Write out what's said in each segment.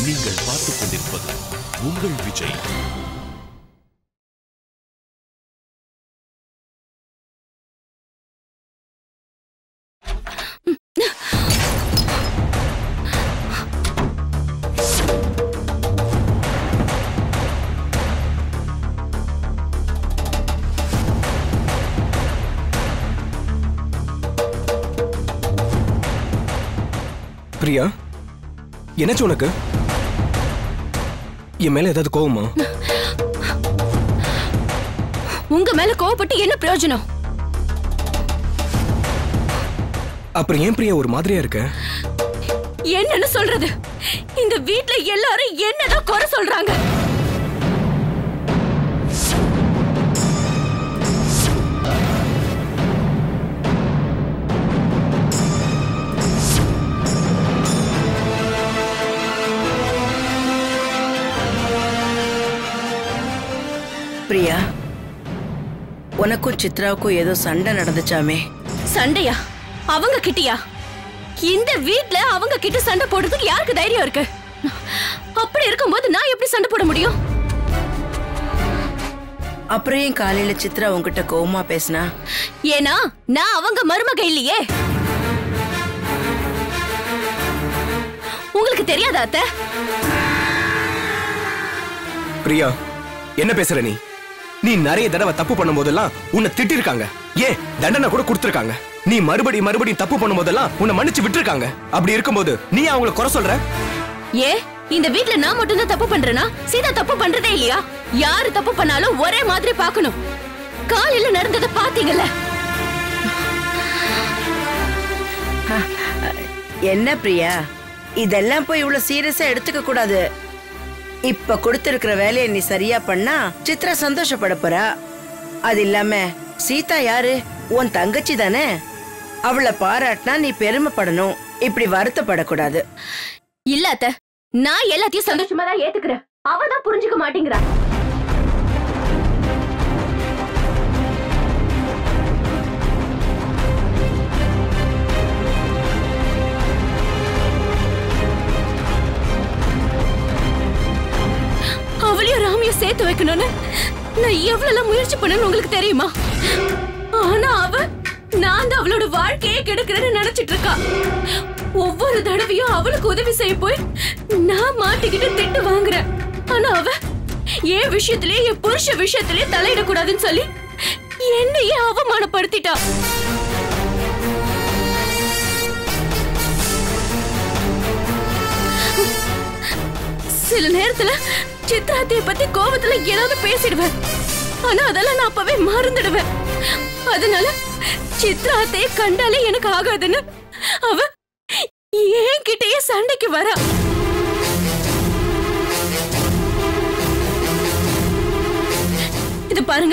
நீங்கள் பார்த்துக் கொண்டிருப்பது உங்கள் விஜய் பிரியா என்னாச்சு உனக்கு என் மேல ஏதாவது கோவமா உங்க மேல கோவப்பட்டு என்ன பிரயோஜனம் அப்புறம் ஏன் பிரியா ஒரு மாதிரியா இருக்க என்னன்னு சொல்றது இந்த வீட்ல எல்லாரும் என்னதான் குறை சொல்றாங்க பிரியா உனக்கும் சித்ராவுக்கும் ஏதோ சண்டை நடந்துச்சாமே சண்டையா அவங்க கிட்டயா இந்த வீட்ல அவங்க கிட்ட சண்டை போடுறதுக்கு யாருக்கு தைரியம் இருக்கு அப்படி இருக்கும்போது நான் எப்படி சண்டை போட முடியும் அப்புறம் ஏன் காலையில சித்ரா உன்கிட்ட கோவமா பேசினா ஏன்னா நான் அவங்க மருமக இல்லையே உங்களுக்கு தெரியாதா அத்தை பிரியா என்ன பேசுற நீ நீ நிறைய தடவை தப்பு பண்ணும் போதெல்லாம் உன்னை திட்டிருக்காங்க ஏன் தண்டனை கூட கொடுத்திருக்காங்க நீ மறுபடி மறுபடியும் தப்பு பண்ணும் போதெல்லாம் உன்னை மன்னிச்சு விட்டுருக்காங்க அப்படி இருக்கும்போது நீ அவங்கள குறை சொல்ற ஏ இந்த வீட்ல நான் மட்டும்தான் தப்பு பண்றேனா சீதா தப்பு பண்றதே இல்லையா யாரு தப்பு பண்ணாலும் ஒரே மாதிரி பார்க்கணும் காலையில நடந்ததை பாத்தீங்கல்ல என்ன பிரியா இதெல்லாம் போய் இவ்வளவு சீரியஸா எடுத்துக்க கூடாது இப்ப கொடுத்திருக்கிற வேலையை நீ சரியா பண்ணா சித்ரா சந்தோஷப்பட போறா அது இல்லாம சீதா யாரு உன் தங்கச்சி தானே அவளை பாராட்டினா நீ பெருமைப்படணும் இப்படி வருத்தப்படக்கூடாது இல்ல அத்த நான் எல்லாத்தையும் சந்தோஷமா தான் ஏத்துக்கிறேன் அவ தான் புரிஞ்சுக்க மாட்டேங்கிறா அவளையும் ராமியும் சேர்த்து வைக்கணும்னு நான் எவ்வளவு முயற்சி பண்ணேன்னு உங்களுக்கு தெரியுமா ஆனா அவ நான் தான் அவளோட வாழ்க்கையே கெடுக்கிறேன்னு நினைச்சிட்டு இருக்கா ஒவ்வொரு தடவையும் அவளுக்கு உதவி செய்ய போய் நான் மாட்டிக்கிட்டு திட்டு வாங்குறேன் ஆனா அவ என் விஷயத்திலேயே என் புருஷ விஷயத்திலேயே தலையிடக்கூடாதுன்னு சொல்லி என்னையே அவமானப்படுத்திட்டா சில நேரத்துல சித்ராத்தைய பத்தி கோவத்துல ஏதாவது பேசிடுவேன் ஆனா அதெல்லாம் நான் அப்பவே மறந்துடுவேன் அதனால சித்ராத்தைய கண்டாலே எனக்கு ஆகாதுன்னு அவ என்கிட்டயே சண்டைக்கு வரா இது பாருங்க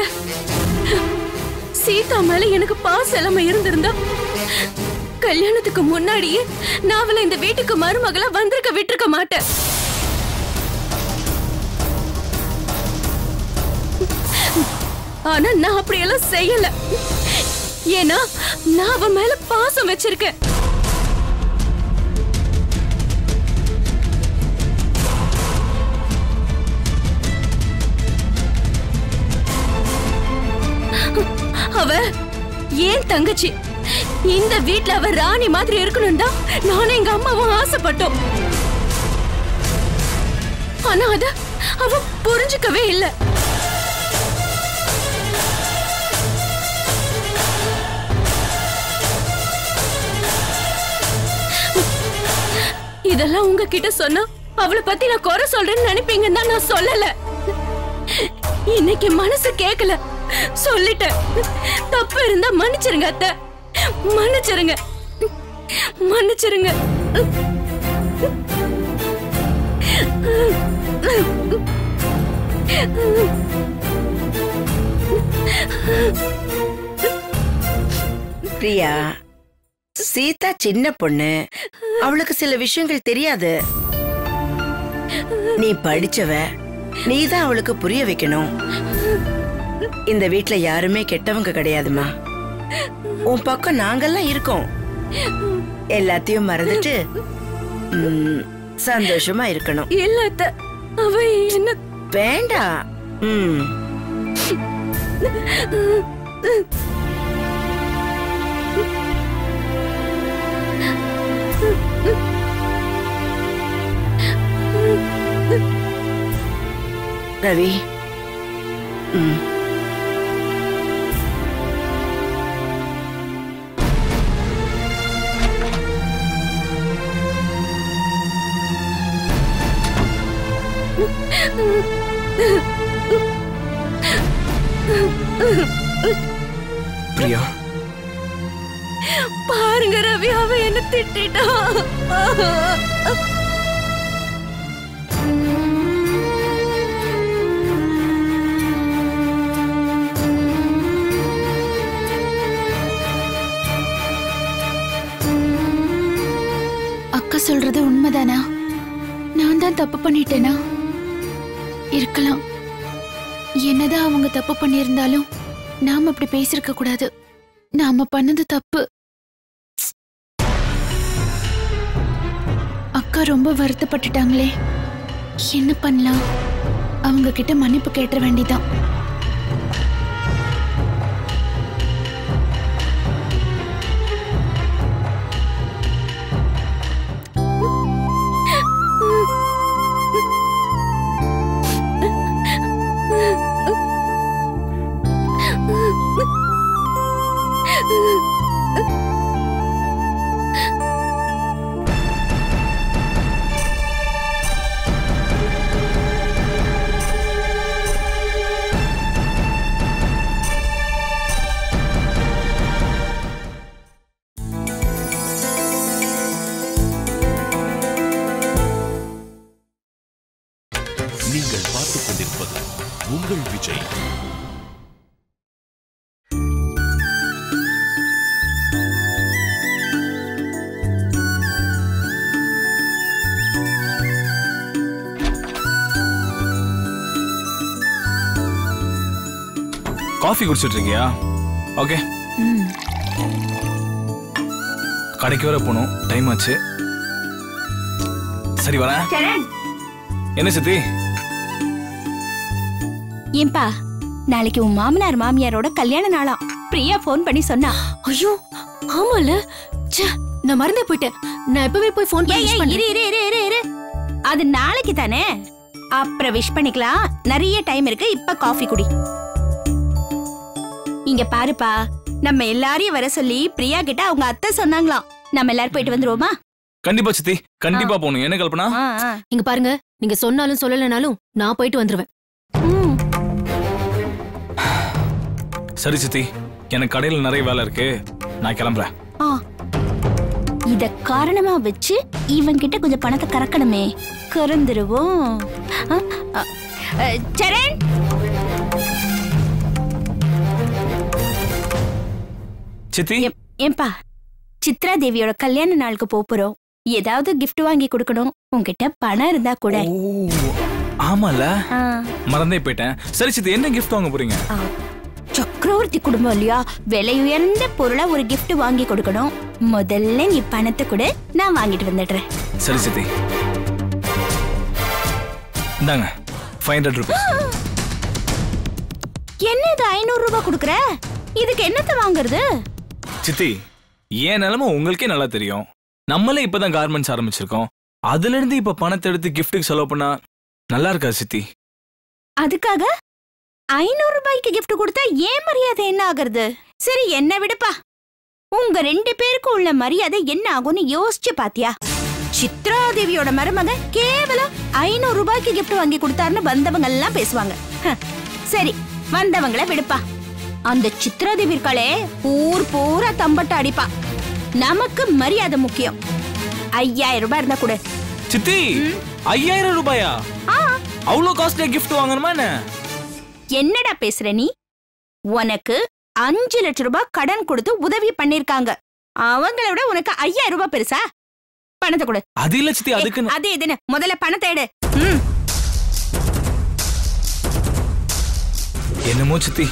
சீதா மேல எனக்கு பாசம் இல்லாம இருந்திருந்தா கல்யாணத்துக்கு முன்னாடியே நான் அவளை இந்த வீட்டுக்கு மருமகளா வந்திருக்க விட்டிருக்க மாட்டேன் ஆனா நான் அப்படியெல்லாம் செய்யல ஏன்னா நான் அவ மேல பாசம் வச்சிருக்கேன் அவ ஏன் தங்கச்சி இந்த வீட்ல அவ ராணி மாதிரி இருக்கணும் தான் நானும் எங்க அம்மாவும் ஆசைப்பட்டோம் ஆனா அத அவ புரிஞ்சுக்கவே இல்லை இதெல்லாம் உங்ககிட்ட சொன்னா அவளை பத்தி நான் குறை சொல்றேன்னு நினைப்பீங்கன்னு தான் நான் சொல்லல இன்னைக்கு மனசு கேக்கல சொல்லிட்டேன் தப்பு இருந்தா மன்னிச்சிருங்க அத்தை மன்னிச்சிருங்க மன்னிச்சிருங்க பிரியா சீதா சின்ன பொண்ணு அவளுக்கு சில விஷயங்கள் தெரியாது நீ படிச்சவ நீ தான் அவளுக்கு புரிய வைக்கணும் இந்த வீட்ல யாருமே கெட்டவங்க கிடையாதுமா உன் பக்கம் நாங்கெல்லாம் இருக்கோம் எல்லாத்தையும் மறந்துட்டு ம், சந்தோஷமா இருக்கணும் இல்ல அத்தை அவ என்ன வேண்டாம் ம் ரவி ம் பிரியா பாருங்க ரவி அவ என்ன திட்டிட்டா அக்கா சொல்றது உண்மைதானா நான் தான் தப்பு பண்ணிட்டேனா இருக்கலாம் என்னதான் அவங்க தப்பு பண்ணியிருந்தாலும் நாம அப்படி பேசிருக்க கூடாது நாம பண்ணது தப்பு அக்கா ரொம்ப வருத்தப்பட்டுட்டாங்களே என்ன பண்ணலாம் அவங்க கிட்ட மன்னிப்பு கேட்ட வேண்டிதான் நீங்கள் பார்த்துக் கொண்டிருப்பது உங்கள் விஜய் காஃபி குடிச்சிட்டு இருக்கியா ஓகே கடைக்கு வர போகணும் டைம் ஆச்சு சரி வரேன் என்ன சித்தி ஏன்பா நாளைக்கு உன் மாமனார் மாமியாரோட கல்யாண நாளாம் பிரியா ஃபோன் பண்ணி சொன்னா ஐயோ ஆமால ச்சே நான் மறந்தே போயிட்டேன் நான் இப்பவே போய் ஃபோன் ஏய், ஏய், பண்ணி இரு இரு இரு இரு இரு அது நாளைக்கு தானே அப்புறம் விஷ் பண்ணிக்கலாம் நிறைய டைம் இருக்கு இப்ப காஃபி குடி இங்க பாருப்பா நம்ம எல்லாரையும் வர சொல்லி பிரியா கிட்ட அவங்க அத்தை சொன்னாங்களாம் நம்ம எல்லாரும் போயிட்டு வந்துருவோமா கண்டிப்பா சித்தி கண்டிப்பா போகணும் என்ன கல்பனா ஆ, ஆ. இங்க பாருங்க நீங்க சொன்னாலும் சொல்லலைனாலும் நான் போயிட்டு வந்துருவேன் ம். சரி சித்தி எனக்கு கடையில நிறைய வேலை இருக்கு நான் கிளம்புறேன் ஆ. இத காரணமா வச்சு இவன் கிட்ட கொஞ்சம் பணத்தை கறக்கணுமே கறந்துருவோம் ஆ, ஆ. அ, சரண் சித்தி ஏ- ஏன்பா சித்ரா தேவியோட கல்யாண நாளுக்கு போப் போறோம் ஏதாவது gift வாங்கி கொடுக்கணும் உன்கிட்ட பணம் இருந்தா கூட ஓ ஆமால ஆ. மறந்தே போயிட்டேன் சரி சித்தி என்ன gift வாங்க போறீங்க ஆ. சக்கரவர்த்தி குடும்பம் இல்லையா விலை உயர்ந்த பொருளா ஒரு gift வாங்கி கொடுக்கணும் முதல்ல நீ பணத்தை கொடு நான் வாங்கிட்டு வந்துடுறேன் சரி சித்தி இந்தாங்க ஃபைவ் ஹண்ட்ரட் ருபீஸ் என்ன இது ஐநூறு ரூபாய் கொடுக்குற இதுக்கு என்னத்த வாங்குறது சித்தி என் நிலைமை உங்களுக்கே நல்லா தெரியும் நம்மளே இப்பதான் கார்மெண்ட்ஸ் ஆரம்பிச்சிருக்கோம் அதுல இருந்து இப்ப பணத்தை எடுத்து கிஃப்ட்டுக்கு செலவு பண்ணா நல்லா இருக்கா சித்தி அதுக்காக ஐநூறு ரூபாய்க்கு gift கொடுத்தா ஏன் மரியாதை என்ன ஆகுறது சரி என்ன விடுப்பா உங்க ரெண்டு பேருக்கும் உள்ள மரியாதை என்ன ஆகும்னு யோசிச்சு பாத்தியா சித்ரா தேவியோட மருமக கேவலம் ஐநூறு ரூபாய்க்கு gift வாங்கி கொடுத்தாருன்னு வந்தவங்க எல்லாம் பேசுவாங்க ஹ, சரி வந்தவங்கள விடுப்பா அந்த சித்ரா தேவி இருக்காளே ஊர் பூரா தம்பட்ட அடிப்பா நமக்கு மரியாதை முக்கியம் ஐயாயிரம் ரூபாய் இருந்தா கூட சித்தி ஐயாயிரம் ரூபாயா அவ்வளோ காஸ்ட்லியா gift வாங்கணுமா என்ன என்னடா பேசுற நீ உனக்கு அஞ்சு லட்சம் ரூபாய் கடன் கொடுத்து உதவி பண்ணிருக்காங்க அவங்கள விட உனக்கு ஐயாயிரம் ரூபாய் பெருசா பணத்தை கொடு அது இல்ல சித்தி அதுக்கு ஏய், அது இதுன்னு முதல்ல பணத்தை எடு ம் என்னமோ சித்தி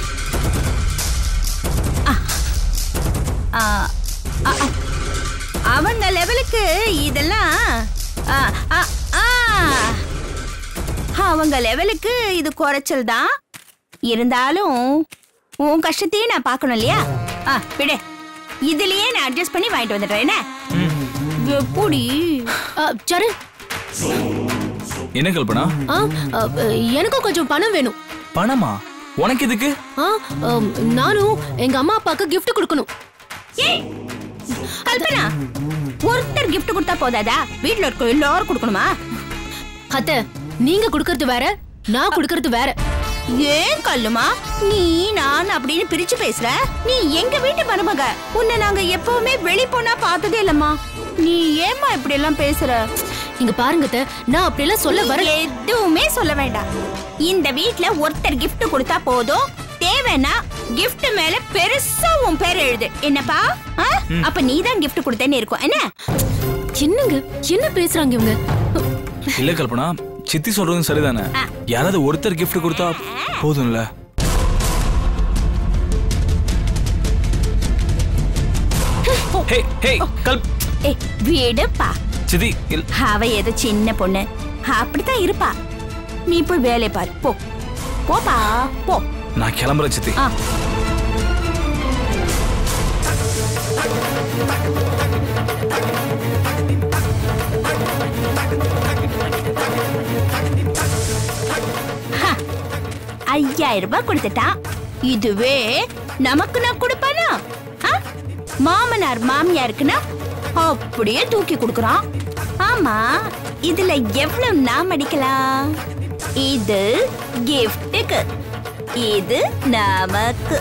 ஆ, ஆ, ஆ. அவங்க லெவலுக்கு இதெல்லாம் ஆ, ஆ, அவங்க லெவலுக்கு இது குறைச்சல் தான் இருந்தாலும் உன் கஷ்டத்தையும் நான் பார்க்கணும் இல்லையா ஆ விடு இதுலயே நான் அட்ஜஸ்ட் பண்ணி வாங்கிட்டு வந்துடுறேன் என்ன எப்படி சரண் என்ன கல்பனா ஆ, அ, எனக்கும் கொஞ்சம் பணம் வேணும் பணமா உனக்கு எதுக்கு ஆ, அம், நானும் எங்க அம்மா அப்பாக்கு gift கொடுக்கணும் ஏய், கல்பனா ஒருத்தர் gift கொடுத்தா போதாதா வீட்ல இருக்க எல்லாரும் கொடுக்கணுமா அத்தை நீங்க கொடுக்கறது வேற நான் கொடுக்கறது வேற ஏன் கல்லுமா நீ நான் அப்படின்னு பிரிச்சு பேசுற நீ எங்க வீட்டு மருமக உன்னை நாங்க எப்பவுமே வெளி போனா பார்த்ததே இல்லம்மா நீ ஏம்மா இப்படி எல்லாம் பேசுற இங்க பாருங்க அத்தை நான் அப்படியெல்லாம் சொல்ல வர எதுவுமே சொல்ல வேண்டாம் இந்த வீட்ல ஒருத்தர் gift கொடுத்தா போதும் தேவைன்னா gift மேல பெருசா உன் பேர் எழுது என்னப்பா ஆ? அப்ப நீ தான் gift கொடுத்தேன்னு இருக்கும் என்ன என்னங்க என்ன பேசுறாங்க இவங்க இல்ல கல்பனா சித்தி சொல்றதும் சரிதானே யாராவது ஒருத்தர் gift கொடுத்தா போதும்ல ஹே ஹே கல் ஏ விடுப்பா சித்தி இல் அவ ஏதோ சின்ன பொண்ணு அப்படித்தான் இருப்பா நீ போய் வேலையை பாரு போ போப்பா போ நான் கிளம்புறேன் சித்தி ஆ ஹ, ஐயாயிரம் ரூபாய் கொடுத்துட்டான் இதுவே நமக்கு நான் கொடுப்பானா ஆ? மாமனார் மாமியாருக்குன்னா அப்படியே தூக்கி கொடுக்குறான் ஆமா இதுல எவ்வளவு நாம் அடிக்கலாம் இது கிஃப்ட்டுக்கு இது நமக்கு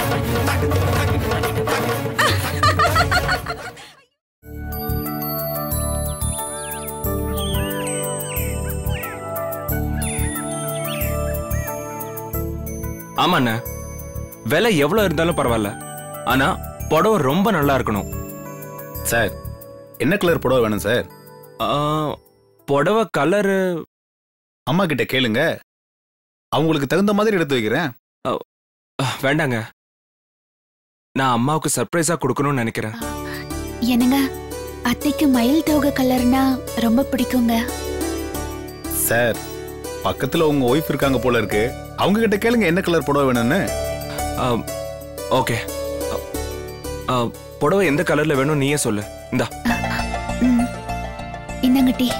ஆமாண்ணே விலை எவ்வளவு இருந்தாலும் பரவாயில்ல ஆனா புடவை ரொம்ப நல்லா இருக்கணும் சார் என்ன கலர் புடவை வேணும் சார் ஆ, புடவை கலரு அம்மா கிட்ட கேளுங்க அவங்களுக்கு தகுந்த மாதிரி எடுத்து வைக்கிறேன் வேண்டாங்க நான் அம்மாவுக்கு சர்ப்ரைஸா கொடுக்கணும்னு நினைக்கிறேன் என்னங்க அத்தைக்கு மயில் தோகை கலர்னா ரொம்ப பிடிக்குங்க சார் பக்கத்துல உங்க ஒய்ஃப் இருக்காங்க போல இருக்கு அவங்க கிட்ட கேளுங்க என்ன கலர் புடவை வேணும்னு ஆ, ஓகே ஆ, ஆ, புடவை எந்த கலர்ல வேணும் நீயே சொல்லு இந்தா ம். இந்தாங்க டீ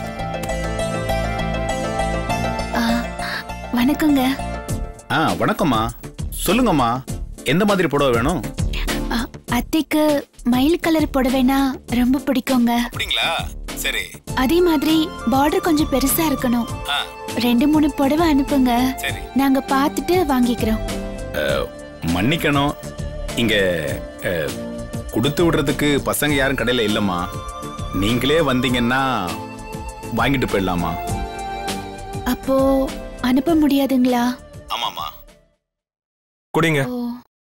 ஆ, வணக்கங்க ஆ வணக்கம்மா சொல்லுங்கம்மா எந்த மாதிரி புடவை வேணும் ஆ, அத்தைக்கு மயில் கலர் புடவைனா ரொம்ப பிடிக்குங்க அப்படிங்களா சரி அதே மாதிரி பார்டர் கொஞ்சம் பெருசா இருக்கணும் ரெண்டு மூணு புடவை அனுப்புங்க சரி நாங்க பார்த்துட்டு வாங்கிக்கிறோம் மன்னிக்கணும் இங்க அஹ், கொடுத்து விடுறதுக்கு பசங்க யாரும் கடையில இல்லம்மா நீங்களே வந்தீங்கன்னா வாங்கிட்டு போயிடலாமா அப்போ அனுப்ப முடியாதுங்களா ஆமாமா குடிங்க ஓ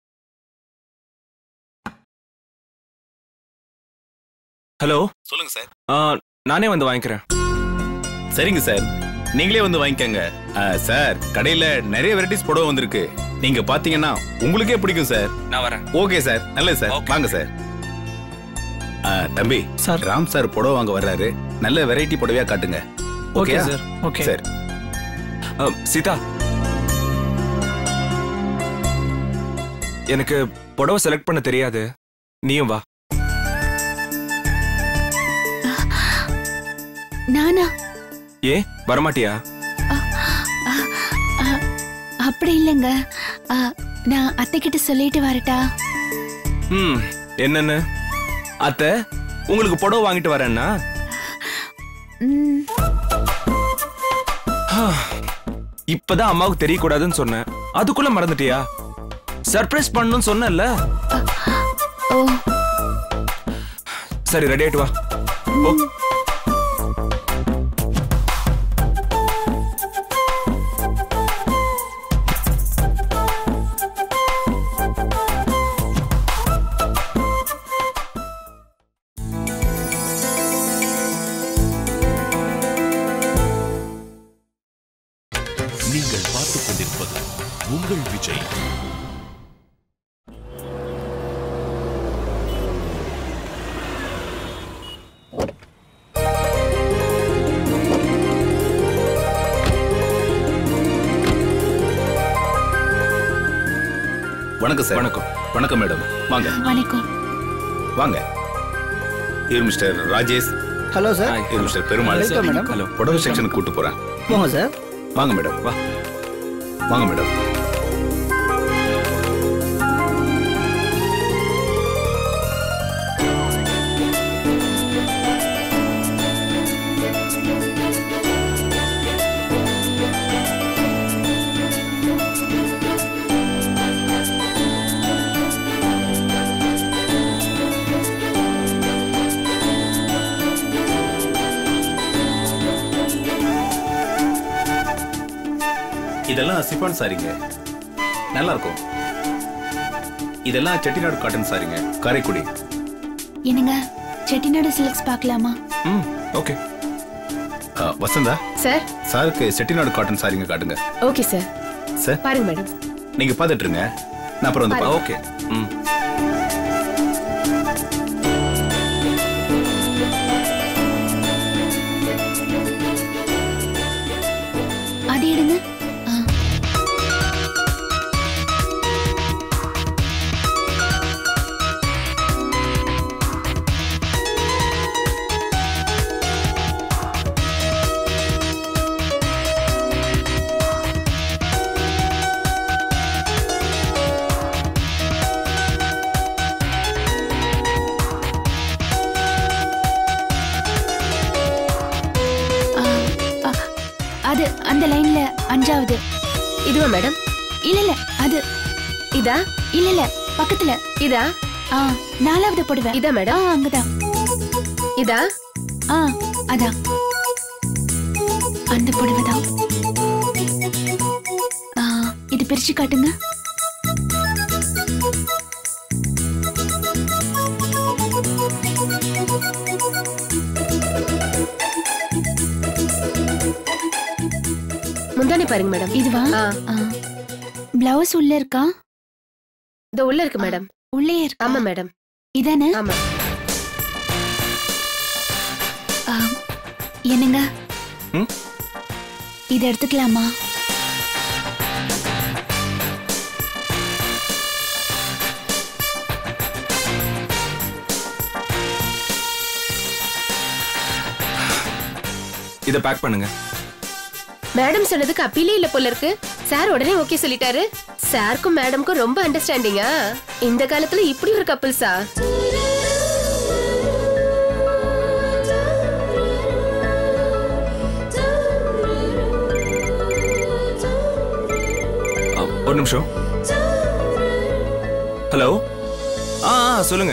ஹலோ சொல்லுங்க சார் ஆ, நானே வந்து வாங்கிக்கிறேன் சரிங்க சார் நீங்களே வந்து வாங்கிக்கோங்க ஆ, சார் கடையில நிறைய வெரைட்டிஸ் புடவை வந்திருக்கு நீங்க பாத்தீங்கன்னா உங்களுக்கே பிடிக்கும் சார் நான் வரேன் ஓகே சார் நல்லது சார் Okay. வாங்க சார் ஆ, தம்பி சார். ராம் சார் புடவை வாங்க வர்றாரு நல்ல வெரைட்டி புடவையா காட்டுங்க ஓகே ஓகேயா? சார் ஓகே சரி ஆ, சீதா எனக்கு புடவை செலக்ட் பண்ண தெரியாது நீயும் வா நானா ஏ வரமாட்டியா அப்படி இல்லைங்க ஆ, நான் அத்தை கிட்ட சொல்லிட்டு வரட்டா ம் என்னன்னு அத்தை உங்களுக்கு புடவை வாங்கிட்டு வரேன்னா ம், இப்பதான் அம்மாவுக்கு தெரியக்கூடாதுன்னு சொன்னேன் அதுக்குள்ள மறந்துட்டியா சர்ப்ரைஸ் பண்ணணும்னு சொன்னேன்ல ஓ சரி ரெடி ஆயிட்டு வா ஓ நீங்கள் பார்த்துக் கொண்டிருப்பது உங்கள் விஜய் வணக்கம் சார் வணக்கம். வணக்கம் மேடம் வாங்க வணக்கம் வாங்க இவர் மிஸ்டர் ராஜேஷ் ஹலோ சார் இவர் mister Perumal welcome madam hello புடவை செக்ஷனுக்கு கூட்டு போறேன் போங்க சார் வாங்க மேடம் வா வாங்க மேடம் இதெல்லாம் சிஃபான் சாரிங்க நல்லா இருக்கும் இதெல்லாம் செட்டிநாடு காட்டன் சாரிங்க காரைக்குடி என்னங்க செட்டிநாடு சில்க்ஸ் பார்க்கலாமா ம் ஓகே ஆ, வசந்தா சார் சாருக்கு செட்டிநாடு காட்டன் சாரிங்க காட்டுங்க ஓகே சார் சார் பாருங்க மேடம் நீங்க பாத்துட்டு இருங்க நான் அப்புறம் வந்து பார்க்கறேன். ஓகே ம் அது எடுங்க ஆ. ஆ, ஆ, அது அந்த லைன்ல அஞ்சாவது இதுவா மேடம் இல்ல இல்ல அது இதா இல்ல இல்ல பக்கத்துல இதா ஆ நாலாவது புடவை இதா ஆ மேடம் அங்கதான் இதா ஆ அதான் அந்த புடவை தான் ஆ, இது பிரிச்சு காட்டுங்க முந்தானி பாருங்க மேடம் இதுவா ஆ. பிளவுஸ் உள்ள இருக்கா இதோ உள்ள இருக்கு மேடம் உள்ளே இருக்கா ஆமா மேடம் இதானே ஆமா ஆ, என்னங்க ம்? இத எடுத்துக்கலாமா இதை பேக் பண்ணுங்க மேடம் சொன்னதுக்கு அப்பீலே இல்ல போல இருக்கு சார் உடனே ஓகே சொல்லிட்டாரு சாருக்கும் மேடம்க்கும் ரொம்ப அண்டர்ஸ்டாண்டிங்கா இந்த காலத்துல இப்படி ஒரு கப்பிள்ஸா ஆ, ஒரு நிமிஷம் ஹலோ ஆ ஆ, சொல்லுங்க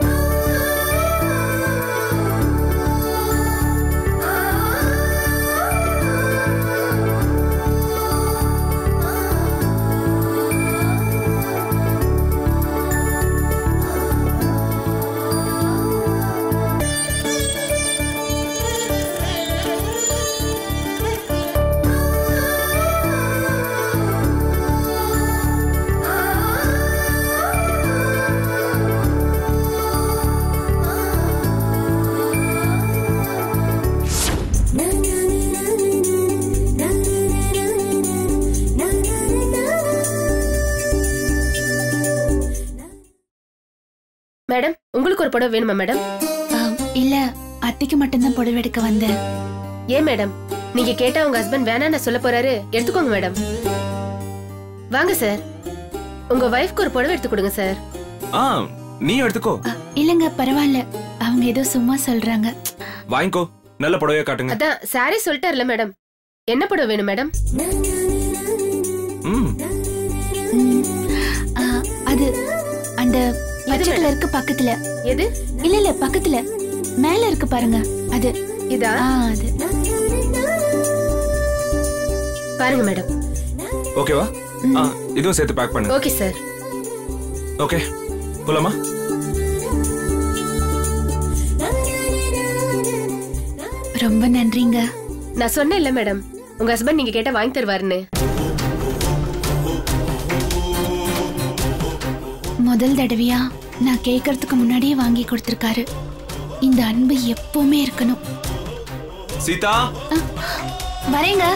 மேடம் உங்களுக்கு ஒரு புடவை வேணுமா மேடம் ஆ, இல்ல அத்தைக்கு மட்டும்தான் புடவை எடுக்க வந்தேன் ஏன் மேடம் நீங்க கேட்டா உங்க ஹஸ்பண்ட் வேணான்னு சொல்ல போறாரு எடுத்துக்கோங்க மேடம் வாங்க சார் உங்க வைஃப்க்கு ஒரு புடவை எடுத்து கொடுங்க சார் ஆ நீ எடுத்துக்கோ ஆ, இல்லங்க பரவாயில்ல அவங்க ஏதோ சும்மா சொல்றாங்க வாங்கிக்கோ நல்ல புடவையா காட்டுங்க அதான் சாரே சொல்லிட்டார்ல மேடம் என்ன புடவை வேணும் மேடம் ம் ம், ஆ, அது அந்த பச்சை மேடம்? கலருக்கு பக்கத்துல எது இல்ல இல்ல பக்கத்துல மேல இருக்கு பாருங்க அது இதா ஆ அது பாருங்க மேடம் ஓகேவா ஆ இதுவும் சேர்த்து பேக் பண்ணுங்க ஓகே சார் ஓகே போலாமா ரொம்ப நன்றிங்க நான் சொன்னேன் இல்ல மேடம் உங்க ஹஸ்பண்ட் நீங்க கேட்டா வாங்கி தருவாருன்னு முதல் தடவையா நான் கேட்கறதுக்கு முன்னாடியே வாங்கி கொடுத்திருக்காரு இந்த அன்பு எப்பவுமே இருக்கணும் சீதா வரேங்க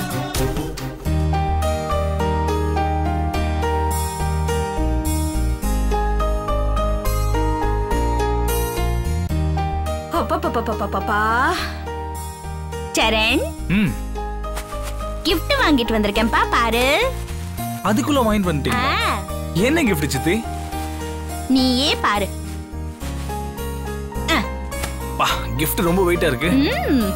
அப்பப்பப்பப்பப்பா. சரண் ம் gift வாங்கிட்டு வந்திருக்கேன்பா பாரு அதுக்குள்ள வாங்கிட்டு வந்துட்டீங்க ஆ, என்ன கிஃப்ட் சித்தி நீயே பாரு பா கிஃப்ட் ரொம்ப வெயிட்டா இருக்கு ம்.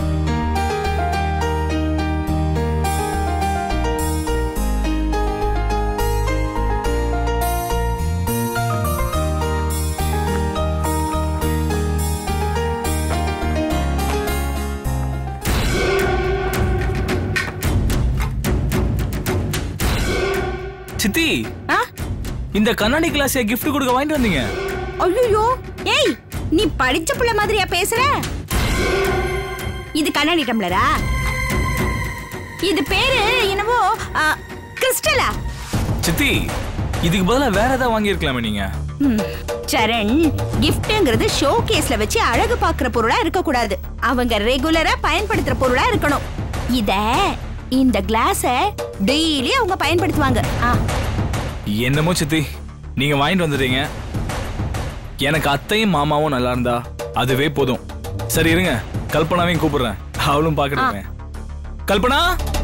சித்தி ஆ? இந்த கண்ணாடி கிளாஸ் கிஃப்ட் கொடுக்க வாங்கிட்டு வந்தீங்க ஐயோ ஏய் நீ படிச்ச புள்ள மாதிரியா பேசுற இது கண்ணாடி டம்ளரா இது பேரு என்னவோ ஆ, கிறிஸ்டலா சித்தி இதுக்கு பதிலா வேற ஏதாவது வாங்கியிருக்கலாமே நீங்க ம், சரண் கிஃப்ட்ங்கிறது ஷோ கேஸ்ல வச்சு அழகு பார்க்குற பொருளா இருக்க கூடாது அவங்க ரெகுலரா பயன்படுத்துற பொருளா இருக்கணும் இத இந்த கிளாஸ டெய்லி அவங்க பயன்படுத்துவாங்க ஆ, என்னமோ சித்தி நீங்க வாங்கிட்டு வந்துட்டீங்க எனக்கு அத்தையும் மாமாவும் நல்லா இருந்தா அதுவே போதும் சரி இருங்க கல்பனாவையும் கூப்பிடுறேன் அவளும் பாக்கட்டுமே கல்பனா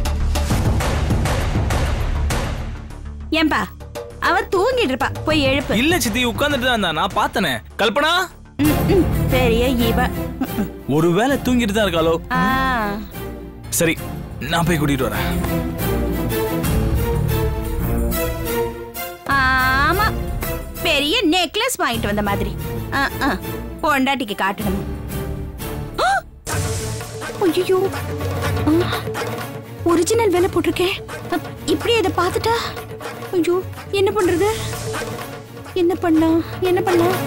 ஏன்பா அவ தூங்கிட்டு இருப்பா போய் எழுப்பு இல்ல சித்தி உட்கார்ந்துட்டு தான் இருந்தா நான் பார்த்தனே கல்பனா ம், ம், பெரிய இவ ம், ம். ஒருவேளை தூங்கிட்டு தான் இருக்காளோ ஆ சரி நான் போய் கூட்டிட்டு வரேன் ஆமா பெரிய நெக்லஸ் வாங்கிட்டு வந்த மாதிரி ஆ, ஆ. பொண்டாட்டிக்கு காட்டணும் ஐயோ ஒரிஜினல் வேலை போட்டிருக்கேன் அப், இப்படி இதை பார்த்துட்டா ஐயோ என்ன பண்றது என்ன பண்ணலாம் என்ன பண்ணலாம்